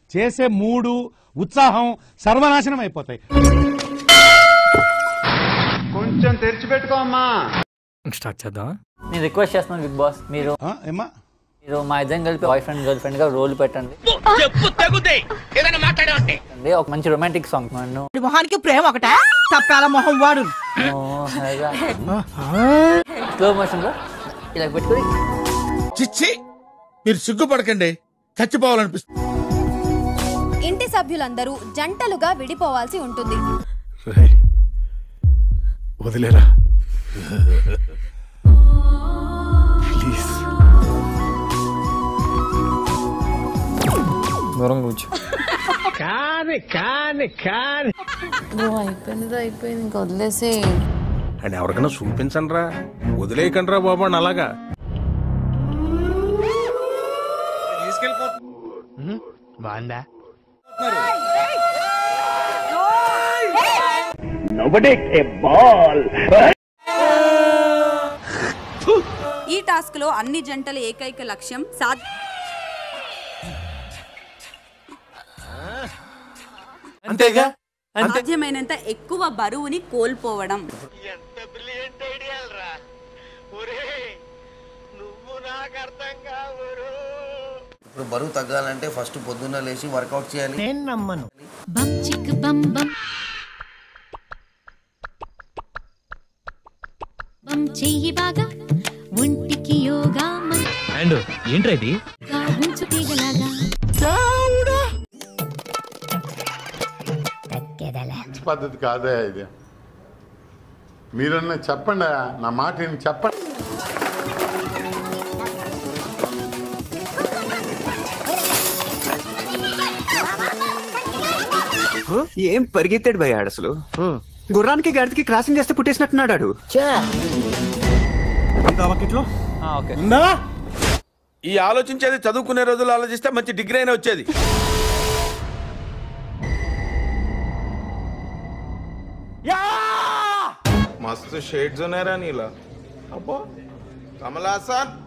చేసే మూడు ఉత్సాహం సర్వనాశనం అయిపోతాయి కొంచెం తెరిచిపెట్టుకో అమ్మా స్టార్ట్ చేద్దాం నేను రిక్వెస్ట్ చేస్తున్నాను బిగ్ బాస్ మీరు ఆ, ఏమ్మా మీరు మా ఇద్దరం కలిపి బాయ్ ఫ్రెండ్ గర్ల్ ఫ్రెండ్ గా రోల్ పెట్టండి అండి, ఒక మంచి రొమాంటిక్ సాంగ్ నన్ను మొహానికి ప్రేమ ఒకట తప్పాల మొహం వాడు స్లో మోషన్ లో ఇలా పెట్టుకుని చిచ్చి మీరు సిగ్గుపడకండి చచ్చిపోవాలనిపిస్తుంది ఇంటి సభ్యులందరూ జంటలుగా విడిపోవాల్సి ఉంటుంది వదిలేరా ప్లీజ్ దూరం కూర్చో అయిపోయింది అయిపోయింది ఇంకా వదిలేసి అండ్ ఎవరికైనా చూపించండి రా వదిలేయకండి రా బాబు అని అలాగా బాగుందా ఈ టాస్క్ లో అన్ని జంటల ఏకైక లక్ష్యం సాధ అంతేగా సాధ్యమైనంత ఎక్కువ బరువుని కోల్పోవడం ఇప్పుడు బరువు తగ్గాలంటే ఫస్ట్ పొద్దున్న లేచి వర్కౌట్ చేయాలి నేను నమ్మను బం చిక్ బం బం బం చెయ్యి బాగా ఒంటికి యోగా అండ్ ఏంట్రా ఇది మంచిగా ఉంచు తీగలాగా మంచి పద్ధతి కాదే ఇది మీరన్నా చెప్పండి నా మాట విని చెప్పండి ఏం పరిగెత్తాడు భయ్యాడు అసలు గుర్రానికి గడికి క్రాసింగ్ చేస్తే పుట్టేసినట్టున్నాడు ఆడు. ఓకే ఈ ఆలోచించేది చదువుకునే రోజులు ఆలోచిస్తే మంచి డిగ్రీ అయినా వచ్చేది మస్తు షేడ్స్ ఉన్నారా నీలా అబ్బో కమలాసన్